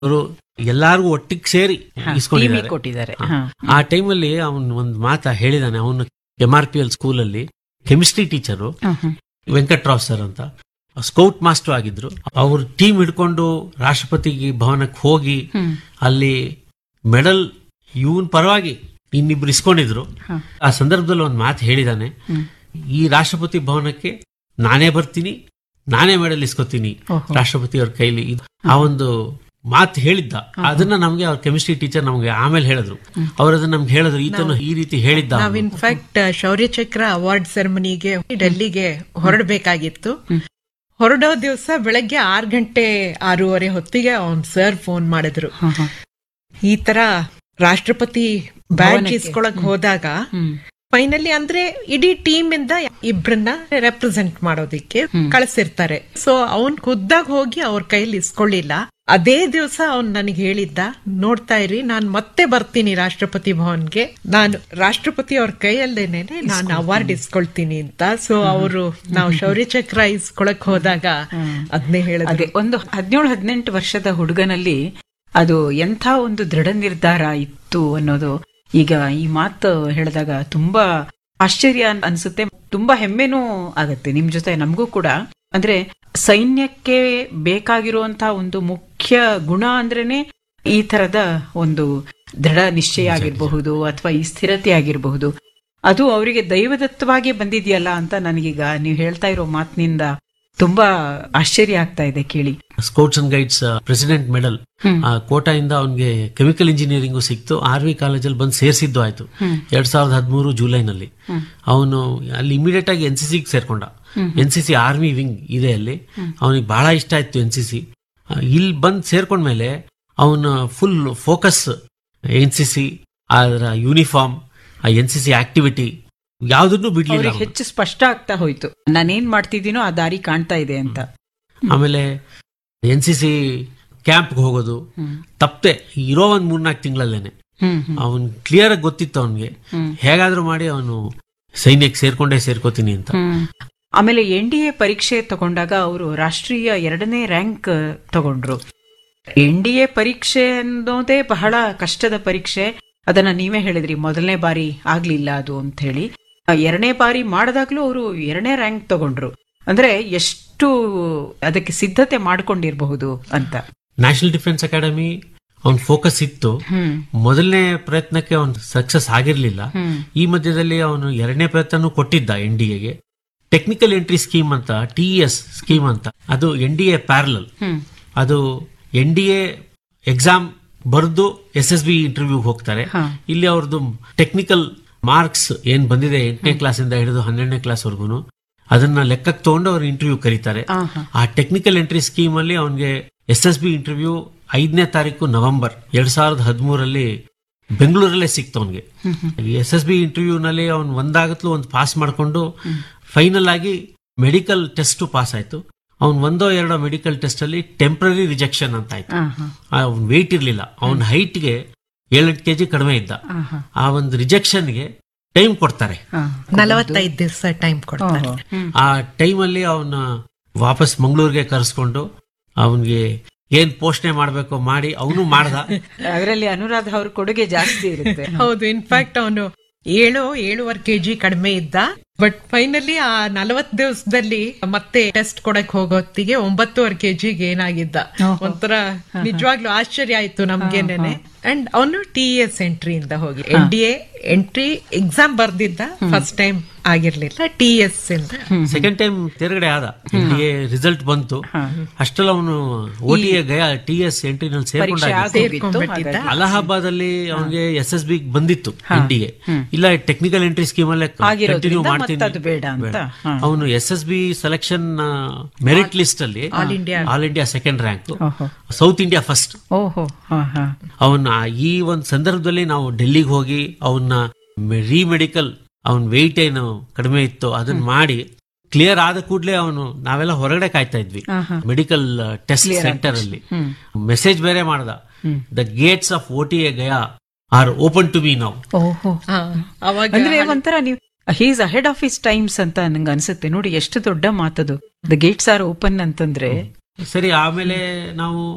ಅವರು ಎಲ್ಲಾರ್ಗು ಒಟ್ಟಿಗೆ ಸೇರಿ ಹಾ, ಇಸ್ಕೊಂಡಿದ್ದಾರೆ ಟೀಮಿಗೆ ಕೊಟ್ಟಿದ್ದಾರೆ ಹಾ. ಹಾ. ಆ ಟೈಮಲ್ಲಿ ಅವನ್ ಒಂದ್ ಮಾತ ಹೇಳಿದಾನೆ ಅವನು ಎಂ ಆರ್ ಪಿ ಎಲ್ ಸ್ಕೂಲಲ್ಲಿ ಕೆಮಿಸ್ಟ್ರಿ ಟೀಚರು ಹ್ಮ್, ಹ್ಮ್. ವೆಂಕಟ್ರಾವ್ ಸರ್ ಅಂತ ಸ್ಕೌಟ್ ಮಾಸ್ಟರ್ ಆಗಿದ್ರು ಅವ್ರ ಟೀಮ್ ಹಿಡ್ಕೊಂಡು ರಾಷ್ಟ್ರಪತಿ ಭವನಕ್ಕೆ ಹೋಗಿ ಹ್ಮ್. ಅಲ್ಲಿ ಮೆಡಲ್ ಇವನ್ ಪರವಾಗಿ ಇನ್ನಿಬ್ರು ಇಸ್ಕೊಂಡಿದ್ರು ಹಾ. ಆ ಸಂದರ್ಭದಲ್ಲಿ ಒಂದು ಮಾತು ಹೇಳಿದಾನೆ ಹ್ಮ್. ಈ ರಾಷ್ಟ್ರಪತಿ ಭವನಕ್ಕೆ ನಾನೇ ಬರ್ತೀನಿ ನಾನೇ ಮೆಡಲ್ ಇಸ್ಕೊತೀನಿ ಓಹೋ. ರಾಷ್ಟ್ರಪತಿ ಅವ್ರ ಕೈಲಿ ಇದು- ಆ ಒಂದು ಮಾತು ಹೇಳಿದ್ದ ಅದನ್ನ ನಮ್ಗೆ ಅವ್ರ ಕೆಮಿಸ್ಟ್ರಿ ಟೀಚರ್ ನಮ್ಗೆ ಆಮೇಲೆ ಹೇಳಿದ್ರು ಅವ್ರ ಅದನ್ನ ನಮ್ಗೆ ಹೇಳಿದ್ರು ಈತನು ಈ ರೀತಿ ಹೇಳಿದ್ದ ನಾವ್ ಇನ್ಫ್ಯಾಕ್ಟ್ ಶೌರ್ಯ ಚಕ್ರ ಅವಾರ್ಡ್ ಸೆರೆಮನಿಗೆ ಡೆಲ್ಲಿಗೆ ಹೊರಡಬೇಕಾಗಿತ್ತು ಹೊರಡೋ ದಿವಸ ಬೆಳಗ್ಗೆ ಆರ್ ಗಂಟೆ ಆರೂವರೆ ಹೊತ್ತಿಗೆ ಅವ್ನ್ ಸರ್ ಫೋನ್ ಮಾಡಿದ್ರು ಹಾ, ಹಾ. ಈ ತರ ರಾಷ್ಟ್ರಪತಿ ಬ್ಯಾಡ್ಜ್ ಭವನಕ್ಕೆ. ಇಸ್ಕೊಳಕ್ ಹೋದಾಗ ಹ್ಮ್. ಫೈನಲಿ ಅಂದ್ರೆ ಇಡೀ ಟೀಮ್ ಇಂದ ಇಬ್ರನ್ನ ರೆಪ್ರೆಸೆಂಟ್ ಮಾಡೋದಿಕ್ಕೆ ಕಳಿಸಿರ್ತಾರೆ ಸೊ ಅವನ್ ಖುದ್ದಾಗ್ ಹೋಗಿ ಅವ್ರ ಕೈಲಿ ಇಸ್ಕೊಳ್ಳಿಲ್ಲ ಅದೇ ದಿವಸ ಅವ್ನ್ ನನಗೆ ಹೇಳಿದ್ದ ನೋಡ್ತಾ ಇರಿ ನಾನ್ ಮತ್ತೆ ಬರ್ತೀನಿ ರಾಷ್ಟ್ರಪತಿ ಭವನ್ಗೆ ನಾನು ರಾಷ್ಟ್ರಪತಿ ಅವ್ರ ಕೈಯಲ್ಲೇನೆ ನಾನು ಅವಾರ್ಡ್ ಇಸ್ಕೊಳ್ತೀನಿ ಅಂತ ಸೊ ಅವರು ನಾವು ಶೌರ್ಯ ಚಕ್ರ ಇಸ್ಕೊಳಕ್ ಹೋದಾಗ ಅದನ್ನೇ ಹೇಳಿದ್ರು ಅದೇ ಒಂದು ಹದಿನೇಳು ಹದಿನೆಂಟು ವರ್ಷದ ಹುಡುಗನಲ್ಲಿ ಅದು ಎಂಥ ಒಂದು ದೃಢ ನಿರ್ಧಾರ ಇತ್ತು ಅನ್ನೋದು ಈಗ ಈ ಮಾತು ಹೇಳಿದಾಗ ತುಂಬಾ ಆಶ್ಚರ್ಯ ಅನ್- ಅನ್ಸುತ್ತೆ ತುಂಬಾ ಹೆಮ್ಮೆನೂ ಆಗತ್ತೆ ನಿಮ್ ಜೊತೆ ನಮಗೂ ಕೂಡ ಅಂದ್ರೆ ಸೈನ್ಯಕ್ಕೆ ಬೇಕಾಗಿರುವಂತಹ ಒಂದು ಮುಖ್ಯ ಗುಣ ಅಂದ್ರೇನೆ ಈ ತರದ ಒಂದು ದೃಢ ನಿಶ್ಚಯ ಆಗಿರಬಹುದು ಅಥವಾ ಈ ಸ್ಥಿರತೆ ಆಗಿರಬಹುದು ಅದು ಅವರಿಗೆ ದೈವದತ್ತವಾಗಿ ಬಂದಿದೆಯಲ್ಲ ಅಂತ ನನಗೀಗ ನೀವು ಹೇಳ್ತಾ ಇರೋ ಮಾತಿನಿಂದ ತುಂಬಾ ಆಶ್ಚರ್ಯ ಆಗ್ತಾ ಇದೆ ಕೇಳಿ scouts and guides president medal ಆ ಕೋಟಾಯಿಂದ ಅವನಿಗೆ ಕೆಮಿಕಲ್ ಇಂಜಿನಿಯರಿಂಗು ಸಿಕ್ತು ಆರ್ ವಿ ಕಾಲೇಜಲ್ಲಿ ಬಂದು ಸೇರಿಸಿದ್ದು ಆಯ್ತು ಎರಡ್ ಸಾವಿರದ ಹದಿಮೂರು ಜುಲೈನಲ್ಲಿ ಅವನು ಅಲ್ಲಿ ಇಮಿಡಿಯೇಟ್ ಆಗಿ ಎನ್ ಸಿ ಸಿಗೆ ಸೇರ್ಕೊಂಡ N C C army wing ಇದೆ ಅಲ್ಲಿ ಅವನಿಗೆ ಬಹಳ ಇಷ್ಟ ಆಯ್ತು ಎನ್ ಸಿ ಸಿ ಇಲ್ಲಿ ಬಂದು ಸೇರ್ಕೊಂಡ್ಮೇಲೆ ಅವನ full focus N C C ಅದರ ಯೂನಿಫಾರ್ಮ್ ಆ ಎನ್ ಸಿ ಸಿ ಆಕ್ಟಿವಿಟಿ ಯಾವ್ದನ್ನು ಬಿಡ್ಲಿಲ್ಲ ಅವ್ರಿಗೆ ಅವ್ನು. ಹೆಚ್ಚು ಸ್ಪಷ್ಟ ಆಗ್ತಾ ಹೋಯ್ತು ನಾನೇನ್ ಮಾಡ್ತಿದ್ದೀನೋ ಆ ದಾರಿ ಕಾಣ್ತಾ ಇದೆ ಅಂತ ಆಮೇಲೆ ಎನ್ ಸಿ ಸಿ ಕ್ಯಾಂಪ್ಗೆ ಹೋಗೋದು ತಪ್ಪೆ ಇರೋ ಒಂದ್ ಮೂರ್ನಾಲ್ಕು ತಿಂಗಳಲ್ಲೇನೆ ಹ್ಮ್ ಹ್ಮ್. ಅವನ್ ಕ್ಲಿಯರ್ ಆಗಿ ಗೊತ್ತಿತ್ತು ಅವನ್ಗೆ ಹೇಗಾದ್ರೂ ಮಾಡಿ ಅವನು ಸೈನ್ಯಕ್ಕೆ ಸೇರ್ಕೊಂಡೇ ಸೇರ್ಕೋತೀನಿ ಅಂತ ಹ್ಮ್. ಆಮೇಲೆ ಎನ್ ಡಿ ಎ ಪರೀಕ್ಷೆ ತಗೊಂಡಾಗ ಅವರು ರಾಷ್ಟ್ರೀಯ ಎರಡನೇ ರ್ಯಾಂಕ್ ತಗೊಂಡ್ರು ಎನ್ ಡಿ ಎ ಪರೀಕ್ಷೆ ಅನ್ನೋದೇ ಬಹಳ ಕಷ್ಟದ ಪರೀಕ್ಷೆ ಅದನ್ನ ನೀವೇ ಹೇಳಿದ್ರಿ ಮೊದಲನೇ ಬಾರಿ ಆಗ್ಲಿಲ್ಲ ಅದು ಅಂತ ಹೇಳಿ ಆ, ಎರಡನೇ ಬಾರಿ ಮಾಡಿದಾಗ್ಲೂ ಅವರು ಎರಡನೇ ರ್ಯಾಂಕ್ ತಗೊಂಡ್ರು ಅಂದ್ರೆ ಎಷ್ಟು ಅದಕ್ಕೆ ಸಿದ್ಧತೆ ಮಾಡ್ಕೊಂಡಿರ್ಬಹುದು ಅಂತ ನ್ಯಾಷನಲ್ ಡಿಫೆನ್ಸ್ ಅಕಾಡೆಮಿ ಅವನ್ ಫೋಕಸ್ ಇತ್ತು ಹ್ಮ್ ಮೊದಲನೇ ಪ್ರಯತ್ನಕ್ಕೆ ಅವನ್ ಸಕ್ಸಸ್ ಆಗಿರ್ಲಿಲ್ಲ ಹ್ಮ್. ಈ ಮಧ್ಯದಲ್ಲಿ ಅವನು ಎರಡನೇ ಪ್ರಯತ್ನನೂ ಕೊಟ್ಟಿದ್ದ ಎನ್ ಡಿ ಎಗೆ ಟೆಕ್ನಿಕಲ್ ಎಂಟ್ರಿ ಸ್ಕೀಮ್ ಅಂತ ಟಿ ಎಸ್ ಸ್ಕೀಮ್ ಅಂತ ಅದು ಎನ್ ಡಿ ಎ ಪ್ಯಾರಲಲ್ ಹ್ಮ್ ಅದು ಎನ್ ಡಿ ಎ ಎಕ್ಸಾಮ್ ಬರೆದು ಎಸ್ ಎಸ್ ಬಿ ಇಂಟರ್ವ್ಯೂಗೆ ಹೋಗ್ತಾರೆ ಹಾ. ಇಲ್ಲಿ ಅವ್ರದ್ದು ಟೆಕ್ನಿಕಲ್ ಮಾರ್ಕ್ಸ್ ಏನ್ ಬಂದಿದೆ ಎಂಟನೇ ಕ್ಲಾಸ್ ಇಂದ ಹಿಡಿದು ಹನ್ನೆರಡನೇ ಕ್ಲಾಸ್ ವರ್ಗುನು ಅದನ್ನ ಲೆಕ್ಕಕ್ಕೆ ತಗೊಂಡು ಅವ್ರು ಇಂಟರ್ವ್ಯೂ ಕರೀತಾರೆ ಆಹಾ. ಆ ಟೆಕ್ನಿಕಲ್ ಎಂಟ್ರಿ ಸ್ಕೀಮ್ ಅಲ್ಲಿ ಅವನಿಗೆ ಎಸ್ ಎಸ್ ಬಿ ಇಂಟರ್ವ್ಯೂ ಐದನೇ ತಾರೀಕು ನವೆಂಬರ್ ಎರಡ್ ಸಾವಿರದ ಹದಿಮೂರಲ್ಲಿ ಬೆಂಗಳೂರಲ್ಲೇ ಸಿಕ್ತು ಅವನಿಗೆ ಎಸ್ ಎಸ್ ಬಿ ಇಂಟರ್ವ್ಯೂನಲ್ಲಿ ಅವ್ನು ಒಂದಾಗತ್ಲು ಒಂದು ಪಾಸ್ ಮಾಡ್ಕೊಂಡು ಫೈನಲ್ ಆಗಿ ಮೆಡಿಕಲ್ ಟೆಸ್ಟ್ ಪಾಸ್ ಆಯ್ತು ಅವ್ನ್ ಒಂದೋ ಎರಡೋ ಮೆಡಿಕಲ್ ಟೆಸ್ಟ್ ಅಲ್ಲಿ ಟೆಂಪ್ರರಿ ರಿಜೆಕ್ಷನ್ ಅಂತ ಆಯ್ತು ಆಹಾ. ಅವ್ನ ವೆಯ್ಟ್ ಇರ್ಲಿಲ್ಲ ಅವನ ಹೈಟ್ಗೆ ಏಳೆಂಟು ಕೆಜಿ ಕಡಿಮೆ ಇದ್ದ ಆಹಾ. ಆ ಒಂದು ರಿಜೆಕ್ಷನ್ಗೆ ಟೈಮ್ ಕೊಡ್ತಾರೆ ಆ. ನಲವತ್ತೈದು ದಿವಸ ಟೈಮ್ ಕೊಡ್ತಾರೆ ಓಹೋ. ಹ್ಮ್. ಆ ಟೈಮಲ್ಲಿ ಅವನ ವಾಪಸ್ ಮಂಗಳೂರಿಗೆ ಕರೆಸ್ಕೊಂಡು ಅವನಿಗೆ ಏನ್ ಪೋಷಣೆ ಮಾಡ್ಬೇಕು ಮಾಡಿ ಅವನು ಮಾಡ್ದ ಅದರಲ್ಲಿ ಅನುರಾಧ ಅವ್ರ ಕೊಡುಗೆ ಜಾಸ್ತಿ ಇರುತ್ತೆ ಹೌದು ಇನ್ಫ್ಯಾಕ್ಟ್ ಅವನು ಏಳು ಏಳುವರೆ ಕೆಜಿ ಕಡಿಮೆ ಇದ್ದ ಬಟ್ ಫೈನಲಿ ಆ ನಲವತ್ ದಿವಸದಲ್ಲಿ ಮತ್ತೆ ಟೆಸ್ಟ್ ಕೊಡಕ್ ಹೋಗೋತ್ತಿಗೆ ಒಂಬತ್ತುವರೆ ಕೆಜಿಗೆ ಏನಾಗಿದ್ದ ಓಹೋ. ಒಂಥರ ನಿಜವಾಗ್ಲೂ ಆಶ್ಚರ್ಯ ಆಯ್ತು ನಮ್ಗೇನೇನೆ ಅಂಡ್ ಅವನು ಟಿ ಎಸ್ ಎಂಟ್ರಿ ಇಂದ ಹೋಗಿ N D A entry exam ಬರ್ದಿದ್ದ ಫಸ್ಟ್ ಟೈಮ್ ಆಗಿರ್ಲಿಲ್ಲ ಟಿ ಎಸ್ ಇಂದ ಸೆಕೆಂಡ್ ಟೈಮ್ ತಿರುಗಡೆ ಆದ ಇಲ್ಲಿಗೆ ರಿಸಲ್ಟ್ ಬಂತು ಅಷ್ಟೆಲ್ಲ ಅವನು O T A Gaya T S ಎಂಟ್ರಿನಲ್ಲಿ ಪರೀಕ್ಷೆ ಸೇರ್ಕೊಂಡ ಆಗೋಗಿತ್ತು ಸೇರ್ಕೊಂಡ್ಬಿಟ್ಟಿದ್ದ. ಹಾಗಾಗಿ. ಅಲಹಾಬಾದ್ ಅಲ್ಲಿ ಅವನಿಗೆ ಎಸ್ ಎಸ್ ಬಿ ಬಂದಿತ್ತು ಇಂಡಿಗೆ ಇಲ್ಲ ಟೆಕ್ನಿಕಲ್ ಎಂಟ್ರಿ ಸ್ಕೀಮ್ ಅಲ್ಲೇ ಆಗಿರೋದ್ರಿಂದ ಕಂಟಿನ್ಯೂ ಮತ್ತೆ ಮಾಡ್ತೀನಿ ಅದು ಬೇಡ ಅಂತ. ಹಾ. ಅವನು S S B selection merit list ಅಲ್ಲಿ all India all India second rank ಓಹೋ ಸೌತ್ ಇಂಡಿಯಾ ಫಸ್ಟ್ ಓಹೋ ಹಾ ಹಾ ಅವನ ಈ ಒಂದು ಸಂದರ್ಭದಲ್ಲಿ ನಾವು ಡೆಲ್ಲಿಗೆ ಹೋಗಿ ಅವನ್ನ ರಿಮೆಡಿಕಲ್ ಅವನ್ ವೆಯ್ಟ್ ಏನು ಕಡಿಮೆ ಇತ್ತು ಅದನ್ನ ಮಾಡಿ ಕ್ಲಿಯರ್ ಆದ ಕೂಡಲೇ ಅವನು ನಾವೆಲ್ಲ ಹೊರಗಡೆ ಕಾಯ್ತಾ ಇದ್ವಿ ಆಹಾ. ಮೆಡಿಕಲ್ ಟೆಸ್ಟ್ ಸೆಂಟರ್ ಅಲ್ಲಿ ಮೆಸೇಜ್ ಬೇರೆ ಮಾಡ್ದ the gates of O T A Gaya are open to be ನಾವು ಓಹೋ ಹಾ, ಅವಾಗ ಅಂದ್ರೆ ಒಂಥರ ನೀವು he's ahead of his times ಅಂತ ನಂಗೆ ಅನ್ಸುತ್ತೆ ನೋಡಿ ಎಷ್ಟು ದೊಡ್ಡ ಮಾತದು ದ ಗೇಟ್ಸ್ ಆರ್ ಓಪನ್ ಅಂತಂದ್ರೆ ಸರಿ ಆಮೇಲೆ ನಾವು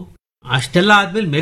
ಅಷ್ಟೆಲ್ಲ ಆದ್ಮೇಲೆ